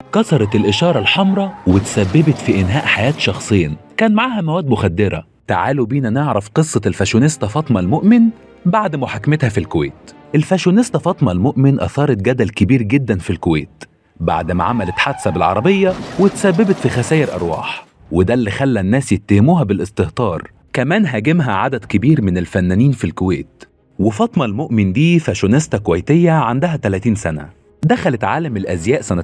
كسرت الإشارة الحمراء وتسببت في إنهاء حياة شخصين كان معاها مواد مخدرة تعالوا بينا نعرف قصة الفاشونيستا فاطمة المؤمن بعد محاكمتها في الكويت الفاشونيستا فاطمة المؤمن أثارت جدل كبير جدا في الكويت بعد ما عملت حادثة بالعربية وتسببت في خسائر أرواح وده اللي خلى الناس يتهموها بالاستهتار كمان هاجمها عدد كبير من الفنانين في الكويت وفاطمة المؤمن دي فاشونيستا كويتية عندها 30 سنة دخلت عالم الأزياء سنة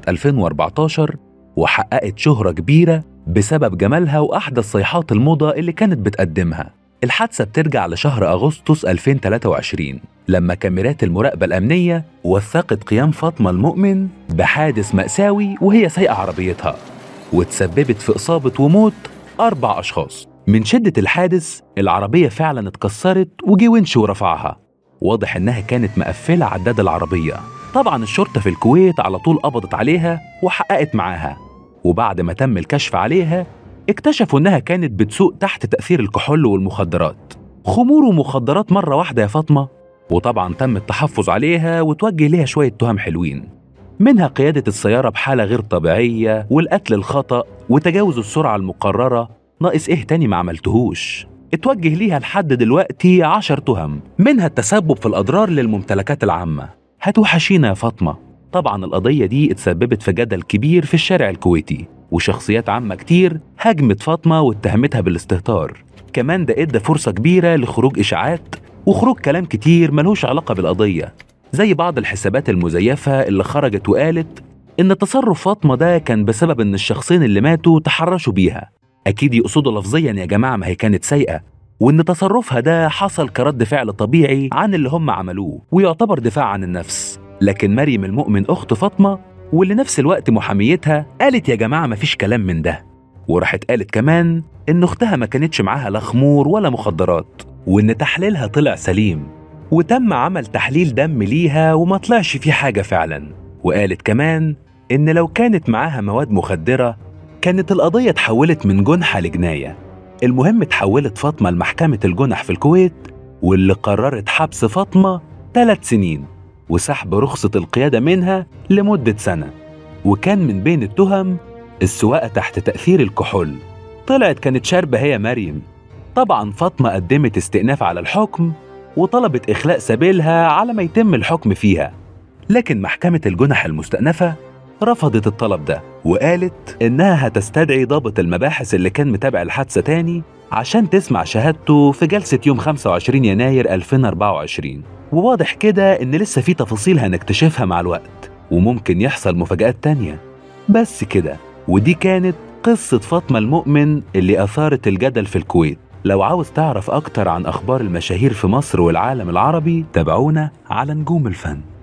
2014 وحققت شهرة كبيرة بسبب جمالها وأحدث صيحات الموضة اللي كانت بتقدمها الحادثة بترجع لشهر أغسطس 2023 لما كاميرات المراقبة الأمنية وثقت قيام فاطمة المؤمن بحادث مأساوي وهي سايقة عربيتها وتسببت في إصابة وموت أربع أشخاص من شدة الحادث العربية فعلا اتكسرت وجي ونش ورفعها واضح إنها كانت مقفلة عداد العربية طبعا الشرطة في الكويت على طول قبضت عليها وحققت معاها وبعد ما تم الكشف عليها اكتشفوا إنها كانت بتسوق تحت تأثير الكحول والمخدرات خمور ومخدرات مرة واحدة يا فاطمة وطبعا تم التحفظ عليها وتوجه ليها شوية تهم حلوين منها قيادة السيارة بحالة غير طبيعية والقتل الخطأ وتجاوز السرعة المقررة ناقص إيه تاني ما عملتهوش اتوجه ليها لحد دلوقتي عشر تهم منها التسبب في الأضرار للممتلكات العامة هتوحشينا يا فاطمة طبعا القضية دي اتسببت في جدل كبير في الشارع الكويتي وشخصيات عامة كتير هاجمت فاطمة واتهمتها بالاستهتار كمان ده ادى فرصة كبيرة لخروج إشاعات وخروج كلام كتير ملهوش علاقة بالقضية زي بعض الحسابات المزيفة اللي خرجت وقالت إن تصرف فاطمة ده كان بسبب إن الشخصين اللي ماتوا تحرشوا بيها أكيد يقصدوا لفظيا يا جماعة ما هي كانت سايقة وإن تصرفها ده حصل كرد فعل طبيعي عن اللي هم عملوه ويعتبر دفاع عن النفس لكن مريم المؤمن أخت فاطمة واللي نفس الوقت محاميتها قالت يا جماعة مفيش كلام من ده وراحت قالت كمان إن أختها ما كانتش معاها لا خمور ولا مخدرات وإن تحليلها طلع سليم وتم عمل تحليل دم ليها وما طلعش فيه حاجة فعلا وقالت كمان إن لو كانت معاها مواد مخدرة كانت القضية اتحولت من جنحة لجناية المهم اتحولت فاطمة لمحكمة الجنح في الكويت واللي قررت حبس فاطمة ثلاث سنين وسحب رخصة القيادة منها لمدة سنة وكان من بين التهم السواقة تحت تأثير الكحول طلعت كانت شاربة هي مريم طبعا فاطمة قدمت استئناف على الحكم وطلبت إخلاء سبيلها على ما يتم الحكم فيها لكن محكمة الجنح المستأنفة رفضت الطلب ده وقالت إنها هتستدعي ضابط المباحث اللي كان متابع الحادثة تاني عشان تسمع شهادته في جلسة يوم 25 يناير 2024 وواضح كده إن لسه في تفاصيل هنكتشفها مع الوقت وممكن يحصل مفاجآت تانية بس كده ودي كانت قصة فاطمة المؤمن اللي أثارت الجدل في الكويت لو عاوز تعرف أكتر عن أخبار المشاهير في مصر والعالم العربي تابعونا على نجوم الفن